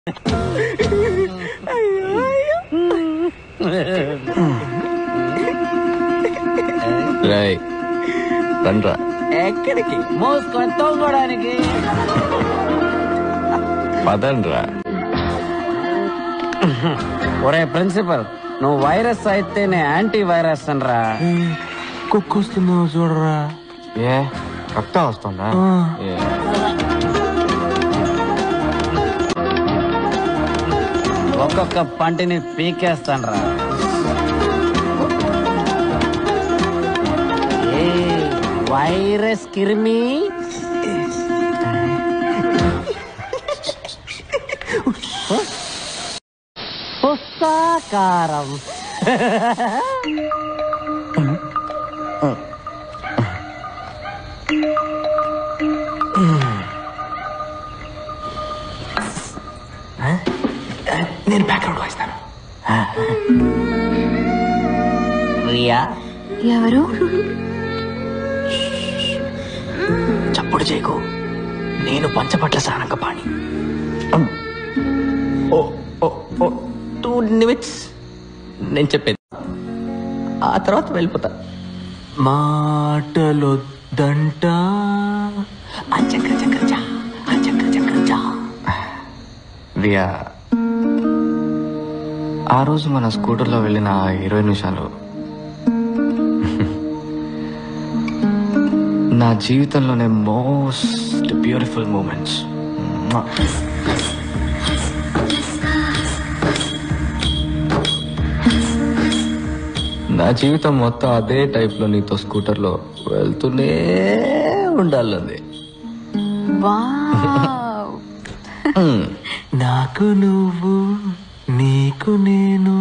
రాయ్ రండ్రా ఎక్కడికి మోసుకొని తోగడానికి పదండ్రా ఒరే ప్రిన్సిపల్ నువ్వు వైరస్ అయితే నేను యాంటీ వైరస్ అనరా కుక్కొస్తున్నావు చూడరా ఏ రక్తం వస్తుందా ఏ. ఒక్కొక్క పంటిని పీకేస్తానరా ఏ వైరస్ కిరిమి పుస్తకారం నేను బ్యాక్గ్రౌండ్ వాయిస్తాను రియా ఎవరు చప్పుడు చేయకు నేను పంచపట్ల సారంగ పాణి ఓ ఓ ఓ టూ నిమిట్స్ నేను చెప్పేది ఆ తర్వాత వెళ్ళిపోతా మాటలొద్దంట ఆ చక్ర చక్ర చా ఆ చక్ర చక్ర చా రియా ఆ రోజు మన స్కూటర్లో వెళ్ళిన ఆ ఇరవై నిమిషాలు నా జీవితంలోనే మోస్ట్ బ్యూటిఫుల్ మూమెంట్స్ నా జీవితం మొత్తం అదే టైప్లో నీతో స్కూటర్లో వెళ్తూనే ఉండాలంది వావ్ నాకు నువ్వు నీకు నేను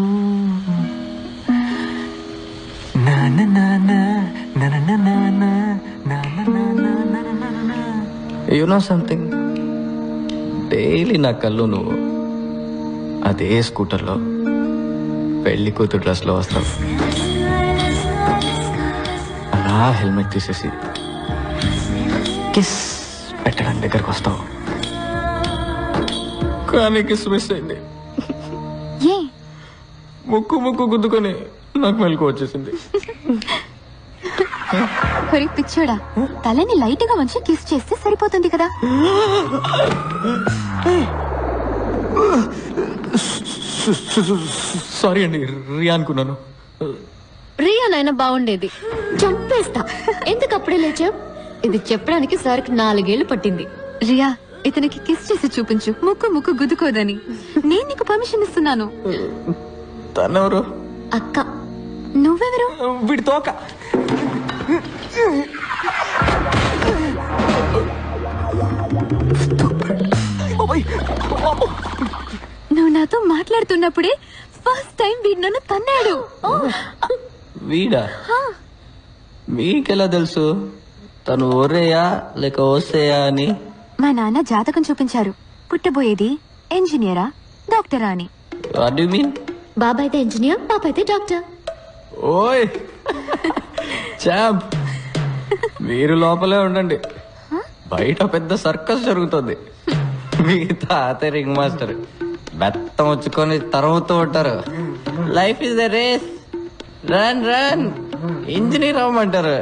నాన్న నాన్న నాన్న నాన్న నాన్న నాన్న నాన్న యు నో సంథింగ్ డైలీ నా కళ్ళు నువ్వు అదే స్కూటర్లో పెళ్లి కూతురు డ్రెస్లో వస్తావు అలా హెల్మెట్ తీసేసి కిస్ పెట్టడానికి దగ్గరకు వస్తావు కానీ కిస్ మిస్ అయింది ఏ ముక్కు ముక్కు గుద్దుకొని నాకు మెలకు వచ్చేసింది ఒరే పిచ్చోడా తలని లైట్ గా వంచి కిస్ చేస్తే సరిపోతుంది కదా సారీ అండి రియా అనుకున్నాను రియానైనా బాగుండేది చంపేస్తా ఎందుకు అప్పుడే లేచావు ఇది చెప్పడానికి సార్కి నాలుగేళ్లు పట్టింది రియా ఇతనికి కిస్ చేసి చూపించు ముక్కు ముక్కు గుద్దుకోదని నేను నీకు పర్మిషన్ ఇస్తున్నాను తనెవరు అక్క నువ్వెవరు వీడి తోక బాబోయ్, అమ్మో. నువ్వు నాతో మాట్లాడుతున్నప్పుడే ఫస్ట్ టైం వీడు నన్ను తన్నాడు ఓ, వీడా మీకెలా తెలుసు తను ఒరేయా లేక ఓసేయా అని మా నాన్న జాతకం చూపించారు పుట్టబోయేది ఇంజనీరా డాక్టరా అని వాట్ యు మీన్ బాబాయ్ అయితే ఇంజనీర్ పాప అయితే డాక్టర్ ఓయ్ చాంప్ మీరు లోపలే ఉండండి బయట పెద్ద సర్కస్ జరుగుతుంది మీ తాత రింగ్ మాస్టర్ బెత్తం వచ్చుకొని తరుముతూ ఉంటారు life is the race run run engineer అవ్వమంటారు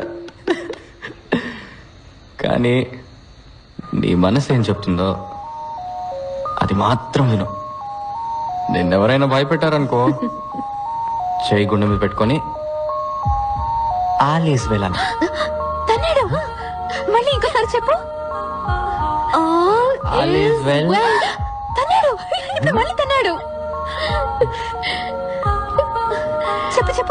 కానీ నీ మనసు ఏం చెప్తుందో అది మాత్రం విను నిన్నెవరైనా భయపెట్టారనుకో చేయి గుండె మీద పెట్టుకొని ఆలీస్ వెళ్ళాను తన్నాడు మళ్ళీ ఇంకోసారి చెప్పు All is well. తన్నాడు ఇప్పుడు మళ్ళీ తన్నాడు చెప్పు చెప్పు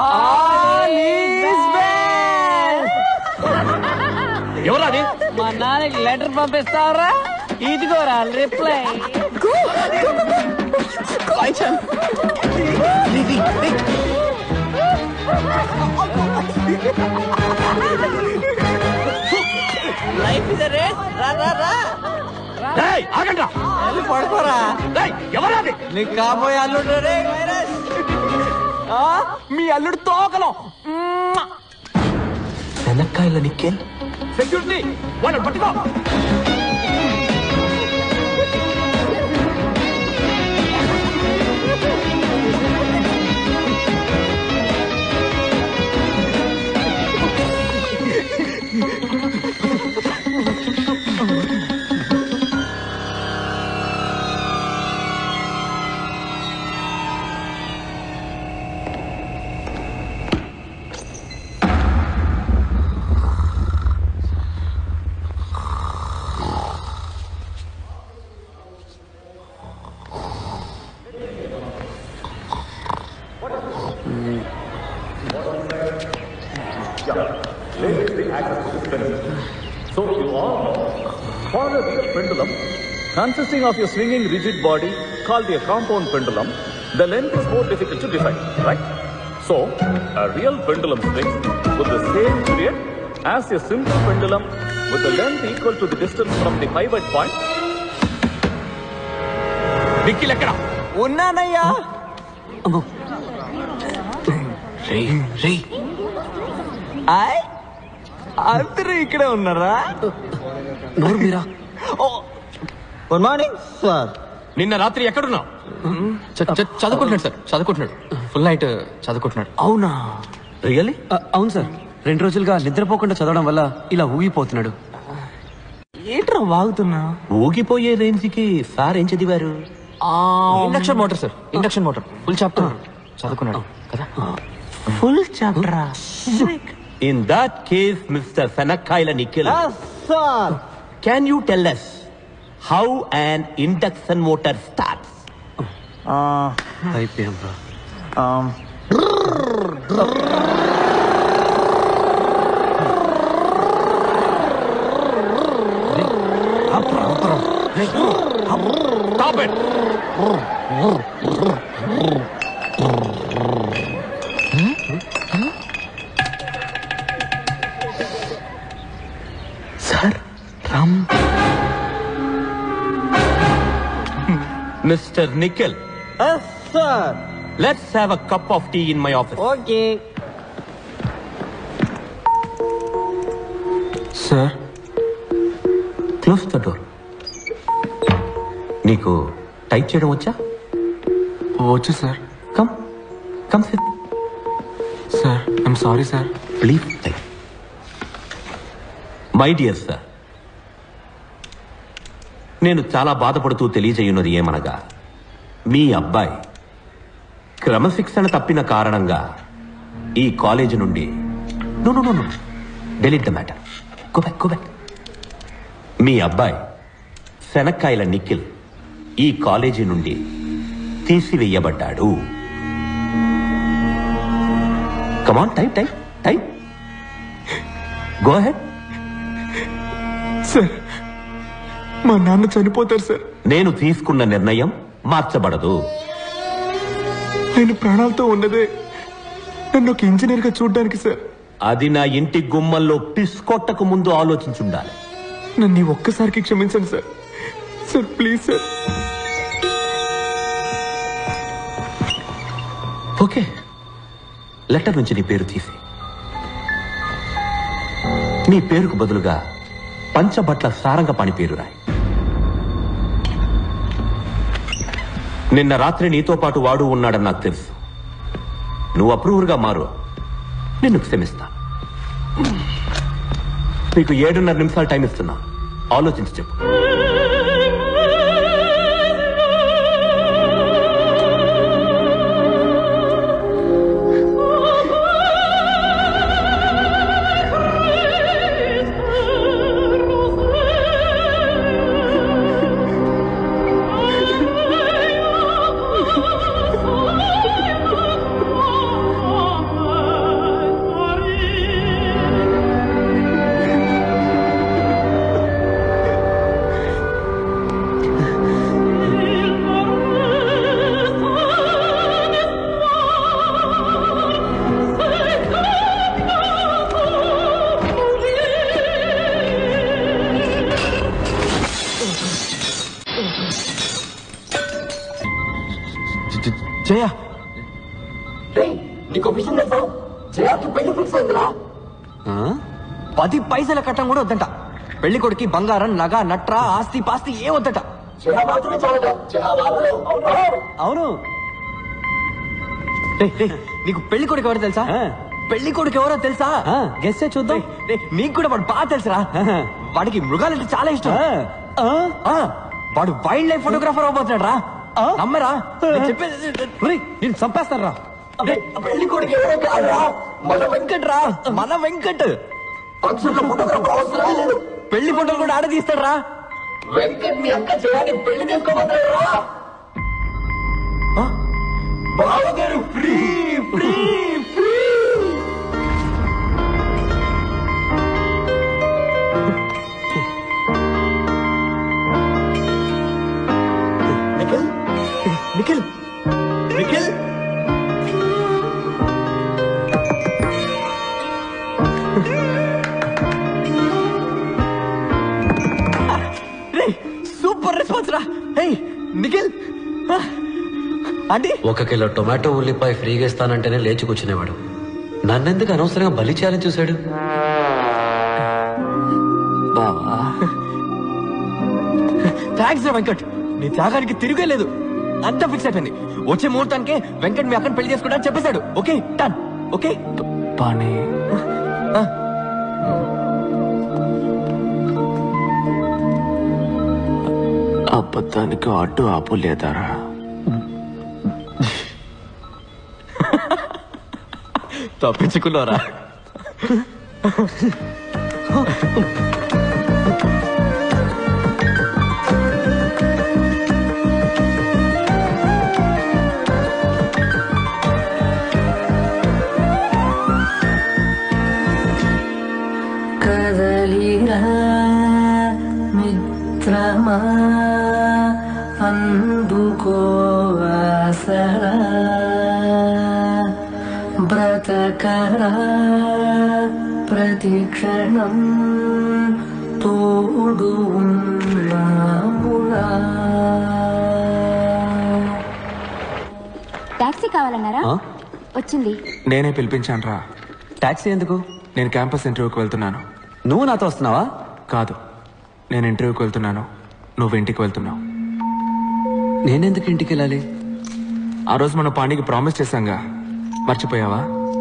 ఎవరది మా నాన్నకి లెటర్ పంపిస్తావరా ఇదిగోరా రిప్లై లైఫ్ ఇస్ రేస్ రా రా రా ఆగండ్రా వెళ్ళి పడుకోరా ఎవరాది నీకు కాబోయే అల్లుడు రే వైరస్ మీ అల్లుడు తోకలో శనక్కాయల నిక్కెల్ సెక్యూరిటీ వాళ్ళని పట్టుకో Limits the access to this pendulum. So you all know, for a real pendulum, consisting of a swinging rigid body called a compound pendulum, the length is more difficult to define, right? So, a real pendulum swings with the same period as a simple pendulum with a length equal to the distance from the pivot point విక్కీలు ఎక్కడ ఉన్నానయ్యా రే రే ఆయ్ అందరూ ఇక్కడే ఉన్నారా నోరు మీరా good morning sir నిన్న రాత్రి ఎక్కడున్నావు చ- చ- చదువుకుంటున్నాడు సార్ చదువుకుంటున్నాడు ఫుల్ నైట్ చదువుకుంటున్నాడు అవునా రియల్లీ అవును సార్ రెండు రోజులుగా నిద్రపోకుండా చదవడం వల్ల ఇలా ఊగిపోతున్నాడు ఏంట్రా వాగుతున్నా ఊగిపోయే రేంజ్ కి సార్ ఏం చదివారు induction motor sir induction motor full chapter చదువుకున్నాడు కదా ఫుల్ చాప్టరా In that case, Mr. Sanakaila Nikhil, sir can you tell us how an induction motor starts? అయిపోయాం రా Stop it! Sir Ram Mr. Nikhil, sir let's have a cup of tea in my office. Okay sir Close the door. నీకు type చేయడం వచ్చా వచ్చు sir come come sit sir I'm sorry sir please type my dear sir నేను చాలా బాధపడుతూ తెలియజేయున్నది ఏమనగా మీ అబ్బాయి క్రమశిక్షణ తప్పిన కారణంగా ఈ కాలేజీ నుండి no no no no delete the matter go back go back మీ అబ్బాయి శనక్కాయల నిఖిల్ ఈ కాలేజీ నుండి తీసివేయబడ్డాడు come on type type type go ahead sir మా నాన్న చనిపోతారు సార్ నేను తీసుకున్న నిర్ణయం మార్చబడదు ఆయన ప్రాణాలతో ఉన్నదే నన్ను ఒక ఇంజనీర్ గా చూడడానికి సార్ అది నా ఇంటి గుమ్మల్లో పిస్కొట్టకు ముందు ఆలోచించుండాలి నన్ను ఈ ఒక్కసారికి క్షమించండి sir sir please sir okay letter నుంచి నీ పేరు తీసి నీ పేరుకు బదులుగా పంచబట్ల సారంగపాణి పేరు రాయి నిన్న రాత్రి నీతో పాటు వాడు ఉన్నాడని నాకు తెలుసు నువ్వు అప్రూవర్గా మారు నిన్ను క్షమిస్తా నీకు ఏడున్నర నిమిషాలు టైం ఇస్తున్నా ఆలోచించి చెప్పు జయ పది పైసల కట్టం కూడా వద్దంట పెళ్లి కొడుకి బంగారం నగ నట్ర ఆస్తి పాస్తి ఏ వద్దట అవును రేయ్, రేయ్, నీకు పెళ్లి కొడుకు ఎవరో తెలుసా ఆ. పెళ్లి కొడుకు ఎవరో తెలుసా గెస్ చూద్దాం రేయ్, రేయ్, నీకు కూడా వాడు బాగా తెలుసురా ఆహా. వాడికి మృగాలంటే చాలా ఇష్టం ఆ, ఆ, ఆ, వాడు వైల్డ్ లైఫ్ ఫోటోగ్రాఫర్ అవబోతున్నాడు రా ఆ? నమ్మరా నేను చెప్పేది ఒరేయ్, నేను చంపేస్తాను రా రేయ్, పెళ్లి కొడుకు ఎవరో కాదురా మన వెంకట్ రా మన వెంకట్ పెళ్లి ఫోటోలు కూడా ఆడ తీస్తాడు రా ఆంటీ ఒక కిలో టొమాటో ఉల్లిపాయ ఫ్రీగా ఇస్తానంటేనే లేచి కూర్చునేవాడు నన్నెందుకు అనవసరంగా బలి చేయాలని చూశాడు బావా థ్యాంక్స్ రా వెంకట్ నీ త్యాగానికి తిరిగే లేదు అంతా ఫిక్స్ అయిపోయింది వచ్చే ముహూర్తానికి వెంకట్ మీ అక్కని పెళ్లి చేసుకుంటా చెప్పేశాడు ఓకే డన్ ఓకే పాణి అబద్ధానికి అడ్డు ఆపు లేదారా తప్పించుకున్నారా కదలిరా మిత్రమా అందుకో ఆసరా బ్రతకరా ప్రతిక్షణం తోడు ఉన్నామురా టాక్సీ కావాలన్నారా ఆ? వచ్చింది నేనే పిలిపించాను రా టాక్సీ ఎందుకు నేను క్యాంపస్ ఇంటర్వ్యూకి వెళ్తున్నాను నువ్వు నాతో వస్తున్నావా కాదు నేను ఇంటర్వ్యూకి వెళ్తున్నాను నువ్వు ఇంటికి వెళ్తున్నావు నేనెందుకు ఇంటికి వెళ్ళాలి ఆ రోజు మన పాండికి ప్రామిస్ చేశాంగా మర్చిపోయావా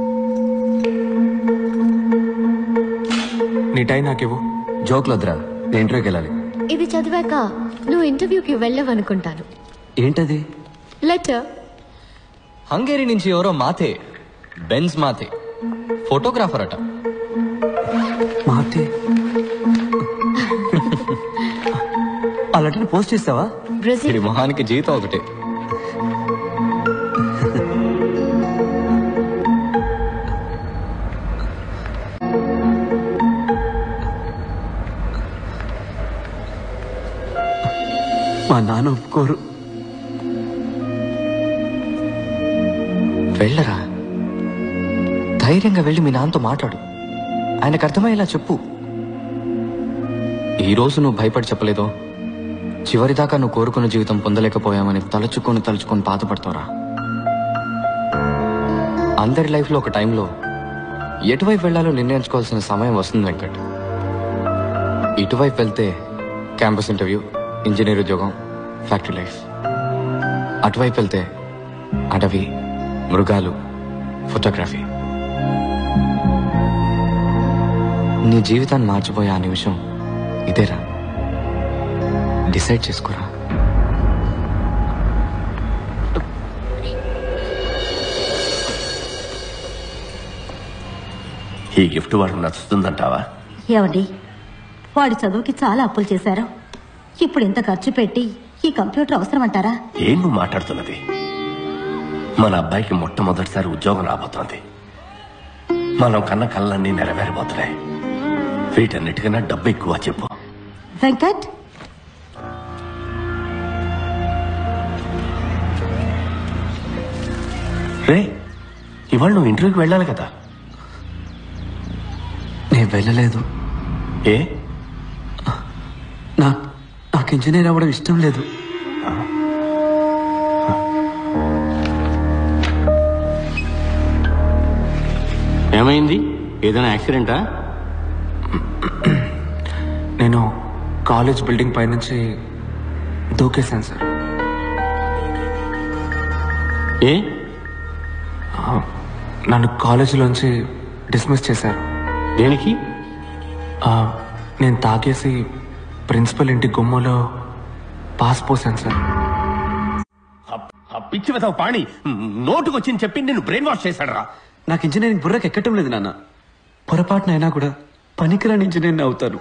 నీ టైం నాకివ్వు జోక్లు వద్దురా నేను ఇంటర్వ్యూకి వెళ్ళాలి ఇది చదివాక నువ్వు ఇంటర్వ్యూకి వెళ్ళవనుకుంటాను ఏంటది లెటర్ హంగేరి నుంచి ఎవరో మాతే బెన్స్ మాతే ఫోటోగ్రాఫర్ అట మాతే ఆ లెటర్ పోస్ట్ చేస్తావా బ్రెజిల్ ఇది మొహానికి జీతం ఒకటే మా నాన్న ఒప్పుకోరు వెళ్ళరా ధైర్యంగా వెళ్ళి మీ నాన్నతో మాట్లాడు ఆయనకు అర్థమయ్యేలా చెప్పు ఈ రోజు నువ్వు భయపడి చెప్పలేదో చివరిదాకా నువ్వు కోరుకున్న జీవితం పొందలేకపోయామని తలుచుకొని తలుచుకొని బాధపడతావురా అందరి లైఫ్లో ఒక టైంలో ఎటువైపు వెళ్ళాలో నిర్ణయించుకోవాల్సిన సమయం వస్తుంది వెంకట్ ఇటువైపు వెళ్తే క్యాంపస్ ఇంటర్వ్యూ ఇంజనీర్ ఉద్యోగం ఫ్యాక్టరీ లైఫ్ అటువైపు వెళ్తే అడవి మృగాలు ఫోటోగ్రఫీ నీ జీవితాన్ని మార్చిపోయే ఆ నిమిషం ఇదేరా డిసైడ్ చేసుకోరా ఈ గిఫ్ట్ వాడికి నచ్చుతుందంటావా ఏమండి వాడి చదువుకి చాలా అప్పులు చేశారు ఇప్పుడు ఇంత ఖర్చు పెట్టి ఈ కంప్యూటర్ అవసరం అంటారా ఏం నువ్వు మాట్లాడుతున్నది మన అబ్బాయికి మొట్టమొదటిసారి ఉద్యోగం రాబోతోంది మనం కన్న కళ్ళన్నీ నెరవేరబోతున్నాయి వీటన్నిటికన్నా డబ్బు ఎక్కువ చెప్పు వెంకట్ రే ఇవాళ నువ్వు ఇంటర్వ్యూకి వెళ్ళాలి కదా నేను వెళ్ళలేదు ఏ నా నాకు ఇంజనీర్ అవ్వడం ఇష్టం లేదు ఏమైంది ఏదైనా యాక్సిడెంటా నేను కాలేజ్ బిల్డింగ్ పైనుంచి దూకేశాను సార్ ఏ ఆ, నన్ను కాలేజీలోంచి డిస్మిస్ చేశారు దేనికి ఆ, నేను తాగేసి ప్రిన్సిపల్ ఇంటి గుమ్మలో పాస్ పోసాను సార్ ఆ పిచ్చి వెతవ పాణి నోటుకొచ్చింది చెప్పి నిన్ను బ్రెయిన్ వాష్ చేశాడు రా నాకు ఇంజనీరింగ్ బుర్రకు ఎక్కటం లేదు నాన్న పొరపాటున అయినా కూడా పనికిరాని ఇంజనీర్ని అవుతాను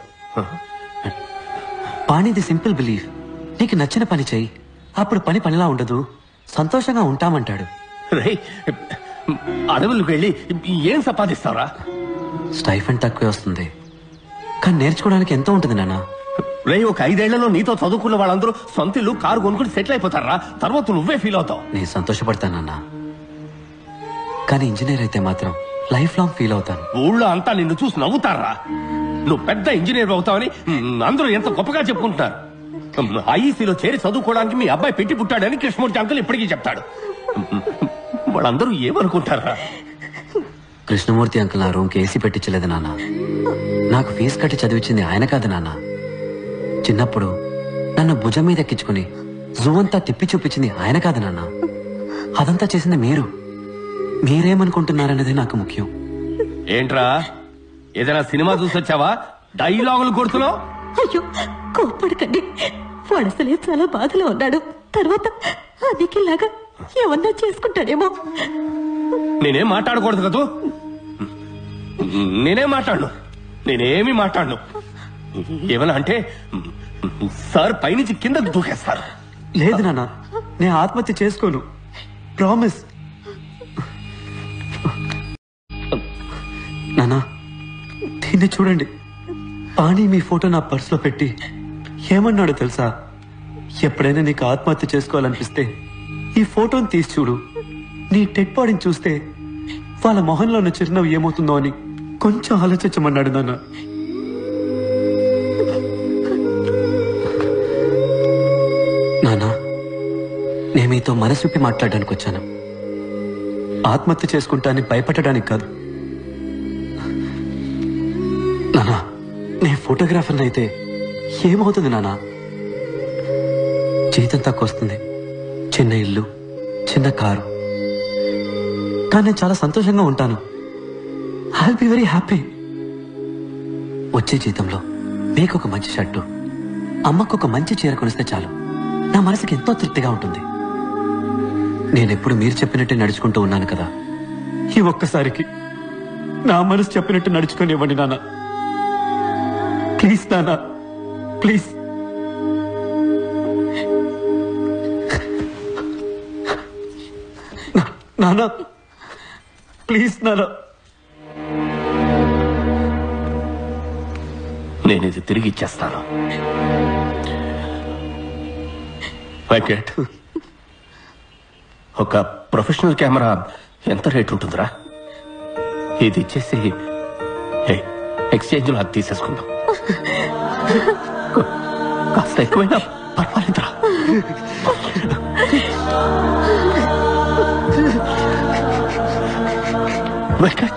పాణిది సింపుల్ బిలీఫ్ నీకు నచ్చిన పని చెయ్యి అప్పుడు పని పనిలా ఉండదు సంతోషంగా ఉంటామంటాడు రే అడవులకు వెళ్ళి ఏం సంపాదిస్తావురా స్టైఫండ్ తక్కువే వస్తుంది కానీ నేర్చుకోవడానికి ఎంతో ఉంటుంది నాన్న రే ఒక ఐదేళ్లలో నీతో చదువుకున్న వాళ్ళందరూ సొంత ఇల్లు కారు కొనుక్కుని సెటిల్ అయిపోతారా తర్వాత నువ్వే ఫీల్ అవుతావు నేను సంతోషపడతానన్నా కానీ ఇంజనీర్ అయితే మాత్రం లైఫ్ లాంగ్ ఫీల్ అవుతాను ఊళ్ళో అంతా నిన్ను చూసి నవ్వుతారా నువ్వు పెద్ద ఇంజనీర్ అవుతావని మ్, అందరూ ఎంత గొప్పగా చెప్పుకుంటున్నారు ఐఈసీలో చేరి చదువుకోవడానికి మీ అబ్బాయి పెట్టి పుట్టాడని కృష్ణమూర్తి అంకుల్ ఇప్పటికీ చెప్తాడు వాళ్ళందరూ ఏమనుకుంటారా కృష్ణమూర్తి అంకుల్ నా రూమ్కి ఏసీ పెట్టించలేదు నాన్న నాకు ఫీజు కట్టి చదివించింది ఆయన కాదు నాన్న చిన్నప్పుడు నన్ను భుజం మీద ఎక్కించుకుని జూ అంతా తిప్పి చూపించింది ఆయన కాదు నాన్న అదంతా చేసింది మీరు మీరేమనుకుంటున్నారనేది నాకు ముఖ్యం ఏంట్రా ఏదైనా సినిమా చూసొచ్చావా డైలాగులు కొడుతున్నావు అయ్యో కోప్పడకండి వాడు అసలే చాలా బాధలో ఉన్నాడు తర్వాత అదికిలాగా ఏమన్నా చేసుకుంటాడేమో నేనేం మాట్లాడకూడదు కదూ నేనేం మాట్లాడను నేనేమి మాట్లాడను ఏమన్నా అంటే సార్ పైనుంచి కిందకు దూకేస్తారు లేదు నాన్న నేను ఆత్మహత్య చేసుకోను ప్రామిస్ నానా దీన్ని చూడండి పాణి మీ ఫోటో నా పర్సులో పెట్టి ఏమన్నాడో తెలుసా ఎప్పుడైనా నీకు ఆత్మహత్య చేసుకోవాలనిపిస్తే ఈ ఫోటోని తీసి చూడు నీ టెడ్ బాడీని చూస్తే వాళ్ళ మొహంలో ఉన్న చిరునవ్వు ఏమవుతుందో అని కొంచెం ఆలోచించమన్నాడు నాన్న నానా నేను మీతో మనసు విప్పి మాట్లాడడానికి వచ్చాను ఆత్మహత్య చేసుకుంటానని భయపడడానికి కాదు నానా నేను ఫోటోగ్రాఫర్ అయితే ఏమవుతుంది నానా జీతం తక్కువ వస్తుంది చిన్న ఇల్లు చిన్న కారు కానీ నేను చాలా సంతోషంగా ఉంటాను ఐ బి వెరీ హ్యాపీ వచ్చే జీతంలో మీకు ఒక మంచి షర్టు అమ్మకు ఒక మంచి చీర కొనిస్తే చాలు నా మనసుకి ఎంతో తృప్తిగా ఉంటుంది నేనెప్పుడు మీరు చెప్పినట్టే నడుచుకుంటూ ఉన్నాను కదా ఈ ఒక్కసారికి నా మనసు చెప్పినట్టు నడుచుకొని ఇవ్వండి నాన్న ప్లీజ్ నాన్న ప్లీజ్ నాన్న ప్లీజ్ నాన్న నేను ఇది తిరిగి ఇచ్చేస్తాను వెంకట్ ఒక ప్రొఫెషనల్ కెమెరా ఎంత రేట్ ఉంటుందిరా ఇది ఇచ్చేసి ఎక్స్చేంజ్ లో అది తీసేసుకుందాం కాస్త ఎక్కువైనా పర్వాలేదురా వెంకట్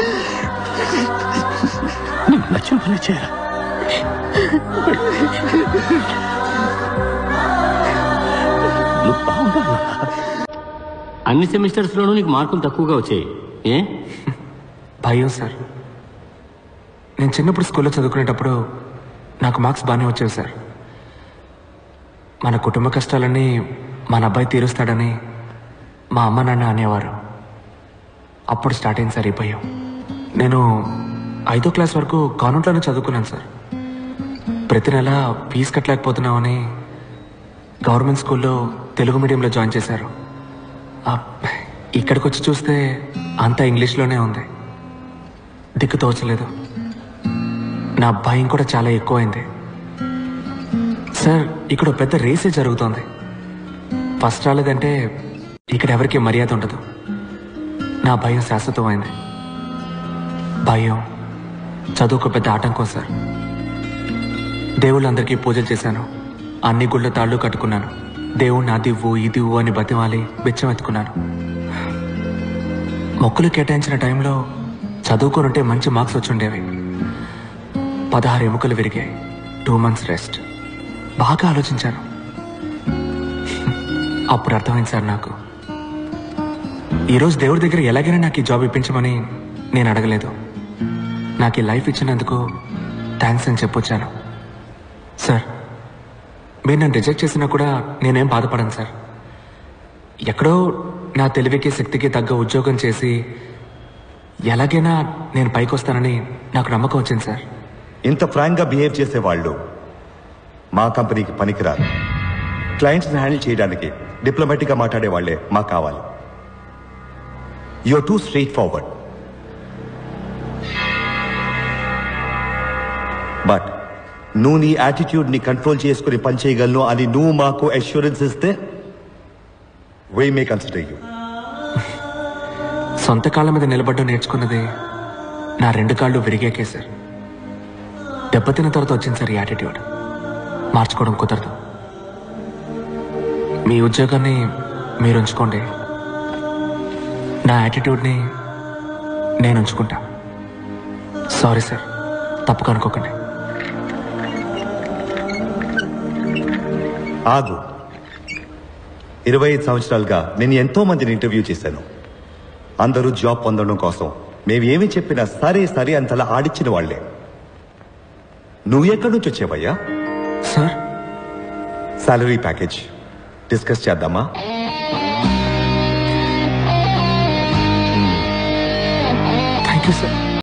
నీకు నచ్చిన పని చేయరా నువ్వు బాగుండాలి అన్ని సెమిస్టర్స్ లోనూ నీకు మార్కులు తక్కువగా వచ్చాయి ఏ భయం సార్ నేను చిన్నప్పుడు స్కూల్లో చదువుకునేటప్పుడు నాకు మార్క్స్ బాగానే వచ్చేవి సార్ మన కుటుంబ కష్టాలన్నీ మన అబ్బాయి తీరుస్తాడని మా అమ్మ నాన్న అనేవారు అప్పుడు స్టార్ట్ అయింది సార్ ఈ భయం నేను ఐదో క్లాస్ వరకు కాన్వెంట్లోనే చదువుకున్నాను సార్ ప్రతి నెల ఫీజు కట్టలేకపోతున్నామని గవర్నమెంట్ స్కూల్లో తెలుగు మీడియంలో జాయిన్ చేశారు ఆ, ఇక్కడికి వచ్చి చూస్తే అంతా ఇంగ్లీష్లోనే ఉంది దిక్కు తోచలేదు నా భయం కూడా చాలా ఎక్కువైంది సార్ ఇక్కడ ఒక పెద్ద రేసే జరుగుతోంది ఫస్ట్ రాలేదంటే ఇక్కడ ఎవరికి మర్యాద ఉండదు నా భయం శాశ్వతమైంది భయం చదువుకు పెద్ద ఆటంకం సార్ దేవుళ్ళందరికీ పూజలు చేశాను అన్ని గుళ్ళ తాళ్ళు కట్టుకున్నాను దేవుణ్ణి అదివ్వు ఇదివ్వు అని బతిమాలి బిచ్చం ఎత్తుకున్నాను మొక్కులు కేటాయించిన టైంలో చదువుకోనుంటే మంచి మార్క్స్ వచ్చుండేవి పదహారు ఎముకలు విరిగాయి టూ మంత్స్ రెస్ట్ బాగా ఆలోచించాను అప్పుడు అర్థమైంది సార్ నాకు ఈరోజు దేవుడి దగ్గర ఎలాగైనా నాకు ఈ జాబ్ ఇప్పించమని నేను అడగలేదు నాకు ఈ లైఫ్ ఇచ్చినందుకు థ్యాంక్స్ అని చెప్పొచ్చాను సార్ మీరు నన్ను రిజెక్ట్ చేసినా కూడా నేనేం బాధపడను సార్ ఎక్కడో నా తెలివికి శక్తికి తగ్గ ఉద్యోగం చేసి ఎలాగైనా నేను పైకి వస్తానని నాకు నమ్మకం వచ్చింది సార్ ఇంత ఫ్రాంక్ గా బిహేవ్ చేసే వాళ్ళు మా కంపెనీకి పనికిరారు క్లయింట్స్ హ్యాండిల్ చేయడానికి డిప్లొమాటిక్ గా మాట్లాడే వాళ్ళే మాకు కావాలి your too straightforward but నువ్వు నీ యాటిట్యూడ్ ని కంట్రోల్ చేసుకుని పని చేయగలను అని నువ్వు మాకు అష్యూరెన్స్ ఇస్తే వై మే కన్సిడర్ యూ సొంత కాళ్ళ మీద నిలబడ్డం నేర్చుకున్నది నా రెండు కాళ్ళు విరిగాకే సార్ దెబ్బతిన్న తర్వాత వచ్చింది సార్ ఈ యాటిట్యూడ్ మార్చుకోవడం కుదరదు మీ ఉద్యోగాన్ని మీరు ఉంచుకోండి నా యాటిట్యూడ్ని నేను ఉంచుకుంటా సారీ సార్ తప్పుగా అనుకోకండి ఆగు ఇరవై ఐదు సంవత్సరాలుగా నేను ఎంతో మందిని ఇంటర్వ్యూ చేశాను అందరూ జాబ్ పొందడం కోసం మేము ఏమి చెప్పినా సరే సరే అంతలా ఆడిచ్చిన వాళ్లే నువ్వు ఎక్కడి నుంచి వచ్చావయ్యా సార్ సాలరీ ప్యాకేజ్ డిస్కస్ చేద్దామా థ్యాంక్ యూ సార్